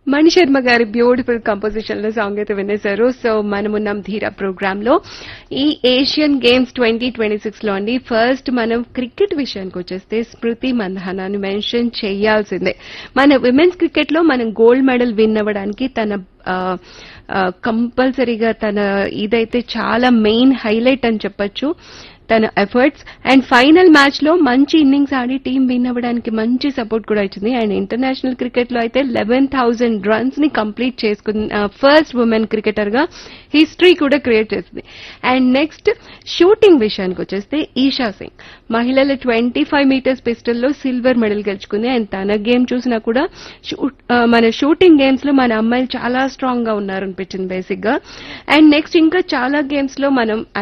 మణి శర్మ గారి beautiful composition లో song అయితే వినేశారు సో మనమున్నాం ధీరా ప్రోగ్రామ్ లో ఈ Asian games twenty twenty six లో అండి ఫస్ట్ మనం క్రికెట్ విషయానికి వచ్చేస్తే స్మృతి మందహానాన్ని మెన్షన్ చేయాల్సిందే మన విమెన్స్ క్రికెట్ లో మనం గోల్డ్ మెడల్ విన్ అవ్వడానికి తన కంపల్సరీగా తన ఇదైతే చాలా మెయిన్ హైలైట్ అని చెప్పొచ్చు తన ఎఫర్ట్స్ అండ్ ఫైనల్ మ్యాచ్ లో మంచి ఇన్నింగ్స్ ఆడి టీం విన్ అవ్వడానికి మంచి సపోర్ట్ కూడా ఇచ్చింది అండ్ ఇంటర్నేషనల్ క్రికెట్ లో అయితే లెవెన్ థౌసండ్ రన్స్ ని కంప్లీట్ చేసుకున్న ఫస్ట్ ఉమెన్ క్రికెటర్ గా హిస్టరీ కూడా క్రియేట్ చేసింది అండ్ నెక్స్ట్ షూటింగ్ విషయానికి వచ్చేస్తే ఈషా సింగ్ మహిళల ట్వంటీ ఫైవ్ మీటర్స్ పిస్టల్లో సిల్వర్ మెడల్ గెలుచుకుంది అండ్ తన గేమ్ చూసినా కూడా షూట్ ఆ, మన షూటింగ్ గేమ్స్ లో మన అమ్మాయిలు చాలా స్ట్రాంగ్ గా ఉన్నారనిపించింది బేసిక్ గా అండ్ నెక్స్ట్ ఇంకా చాలా గేమ్స్ లో మనం